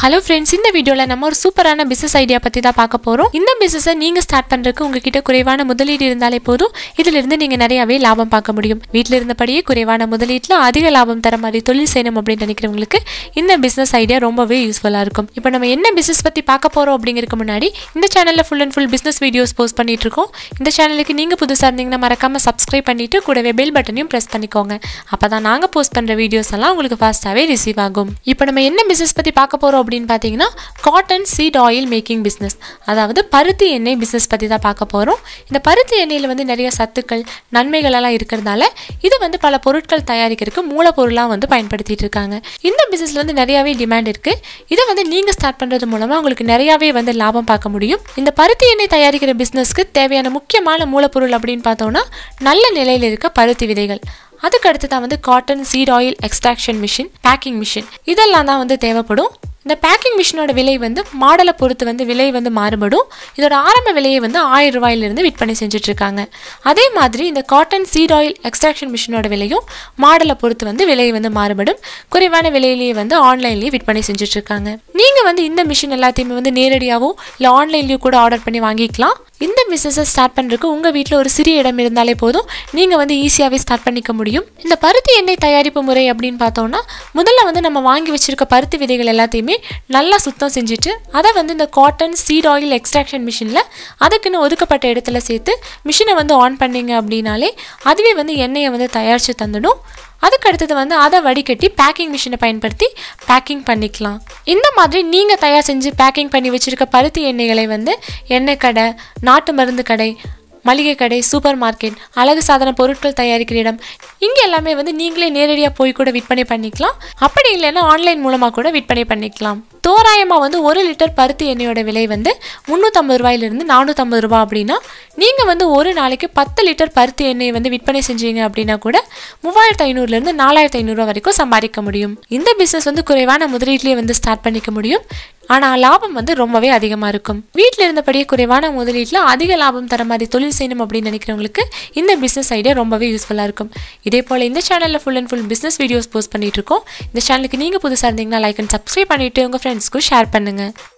hello friends இந்த வீடியோவில் நம்ம ஒரு சூப்பரான பிசினஸ் ஐடியா பற்றி தான் பார்க்க போகிறோம் இந்த பிசினஸை நீங்கள் ஸ்டார்ட் பண்ணுறதுக்கு உங்ககிட்ட குறைவான முதலீடு இருந்தாலே போதும் இதிலிருந்து நீங்கள் நிறையாவே லாபம் பார்க்க முடியும் வீட்டில் இருந்தபடியே குறைவான முதலீட்டில் அதிக லாபம் தர மாதிரி தொழில் செய்யணும் அப்படின்னு நினைக்கிறவங்களுக்கு இந்த பிசினஸ் ஐடியா ரொம்பவே யூஸ்ஃபுல்லாக இருக்கும் இப்போ நம்ம என்ன பிசினஸ் பற்றி பார்க்க போகிறோம் அப்படிங்கிறதுக்கு முன்னாடி இந்த சேனலில் full and full business videos post பண்ணிட்டு இருக்கோம் இந்த சேனலுக்கு நீங்கள் புதுசாக இருந்தீங்கன்னா மறக்காமல் சப்ஸ்கிரைப் பண்ணிட்டு கூடவே பெல் பட்டனையும் ப்ரெஸ் பண்ணிக்கோங்க அப்போ தான் நாங்கள் போஸ்ட் பண்ணுற வீடியோஸ் எல்லாம் உங்களுக்கு ஃபாஸ்ட்டாகவே ரிசீவ் ஆகும் இப்போ நம்ம என்ன பிசினஸ் பற்றி பார்க்க போகிறோம் அப்படின்னு பார்த்தீங்கன்னா cotton seed oil making business அதாவது பருத்தி எண்ணெய் பிஸ்னஸ் பற்றி தான் பார்க்க போகிறோம் இந்த பருத்தி எண்ணெயில் வந்து நிறைய சத்துக்கள் நன்மைகள் எல்லாம் இருக்கிறதால இது வந்து பல பொருட்கள் தயாரிக்கிறதுக்கு மூலப்பொருளாக வந்து பயன்படுத்திட்டு இருக்காங்க இந்த பிஸ்னஸில் வந்து நிறையாவே டிமாண்ட் இருக்குது இதை வந்து நீங்கள் ஸ்டார்ட் பண்ணுறது மூலமாக உங்களுக்கு நிறையாவே வந்து லாபம் பார்க்க முடியும் இந்த பருத்தி எண்ணெய் தயாரிக்கிற பிஸ்னஸ்க்கு தேவையான முக்கியமான மூலப்பொருள் அப்படின்னு பார்த்தோம்னா நல்ல நிலையில் இருக்க பருத்தி விதைகள் அதுக்கு அடுத்து தான் வந்து cotton seed oil extraction machine packing machine இதெல்லாம் தான் வந்து தேவைப்படும் இந்த பேக்கிங் மிஷினோட விலை வந்து மாடலை பொறுத்து வந்து விலை வந்து மாறுபடும் இதோட ஆரம்ப விலையை வந்து ஆயிரம் ரூபாயிலிருந்து விற்பனை செஞ்சுட்டு இருக்காங்க அதே மாதிரி இந்த காட்டன் சீட் ஆயில் எக்ஸ்ட்ராக்ஷன் மிஷினோட விலையும் மாடலை பொறுத்து வந்து விலை வந்து மாறுபடும் குறைவான விலையிலேயே வந்து ஆன்லைன்லேயே விற்பனை செஞ்சுட்டு இருக்காங்க நீங்கள் வந்து இந்த மிஷின் எல்லாத்தையுமே வந்து நேரடியாகவோ இல்லை ஆன்லைன்லேயோ கூட ஆர்டர் பண்ணி வாங்கிக்கலாம் இந்த பிஸ்னஸை ஸ்டார்ட் பண்ணுறதுக்கு உங்கள் வீட்டில் ஒரு சிறிய இடம் இருந்தாலே போதும் நீங்கள் வந்து ஈஸியாகவே ஸ்டார்ட் பண்ணிக்க முடியும் இந்த பருத்தி எண்ணெய் தயாரிப்பு முறை அப்படின்னு பார்த்தோம்னா முதல்ல வந்து நம்ம வாங்கி வச்சிருக்க பருத்தி விதைகள் எல்லாத்தையுமே நல்லா சுத்தம் செஞ்சுட்டு அதை வந்து இந்த காட்டன் சீட் ஆயில் எக்ஸ்ட்ராக்ஷன் மிஷினில் அதுக்குன்னு ஒதுக்கப்பட்ட இடத்துல சேர்த்து மிஷினை வந்து ஆன் பண்ணீங்க அப்படின்னாலே அதுவே வந்து எண்ணெயை வந்து தயாரித்து தந்துடும் அதுக்கு அடுத்தது வந்து அதை வடிகட்டி பேக்கிங் மிஷினை பயன்படுத்தி பேக்கிங் பண்ணிக்கலாம் இந்த மாதிரி நீங்கள் தயார் செஞ்சு பேக்கிங் பண்ணி வச்சுருக்க பருத்தி எண்ணெய்களை வந்து எண்ணெய் கடை நாட்டு மருந்து கடை மளிகை கடை சூப்பர் மார்க்கெட் அழகு சாதன பொருட்கள் தயாரிக்கிற இடம் இங்கே எல்லாமே வந்து நீங்களே நேரடியாக போய் கூட விற்பனை பண்ணிக்கலாம் அப்படி இல்லைன்னா ஆன்லைன் மூலமாக கூட விற்பனை பண்ணிக்கலாம் தோராயமாக வந்து ஒரு லிட்டர் பருத்தி எண்ணெயோட விலை வந்து முந்நூற்றம்பது ரூபாயிலிருந்து நானூற்றம்பது ரூபா அப்படின்னா நீங்கள் வந்து ஒரு நாளைக்கு பத்து லிட்டர் பருத்தி எண்ணெயை வந்து விற்பனை செஞ்சீங்க அப்படின்னா கூட மூவாயிரத்து ஐநூறுலேருந்து நாலாயிரத்து ஐநூறுரூவா வரைக்கும் சம்பாதிக்க முடியும் இந்த பிஸ்னஸ் வந்து குறைவான முதலீட்லேயே வந்து ஸ்டார்ட் பண்ணிக்க முடியும் ஆனால் லாபம் வந்து ரொம்பவே அதிகமாக இருக்கும் வீட்டில் இருந்தபடியே குறைவான முதலீட்டில் அதிக லாபம் தர மாதிரி தொழில் செய்யணும் அப்படின்னு நினைக்கிறவங்களுக்கு இந்த பிஸ்னஸ் ஐடியா ரொம்பவே யூஸ்ஃபுல்லாக இருக்கும் இதே போல் இந்த சேனலில் full and full business videos post பண்ணிட்டு இருக்கோம் இந்த சேனலுக்கு நீங்கள் புதுசாக இருந்தீங்கன்னா லைக் அண்ட் சப்ஸ்கிரைப் பண்ணிவிட்டு உங்கள் ஃப்ரெண்ட்ஸ்க்கும் ஷேர் பண்ணுங்கள்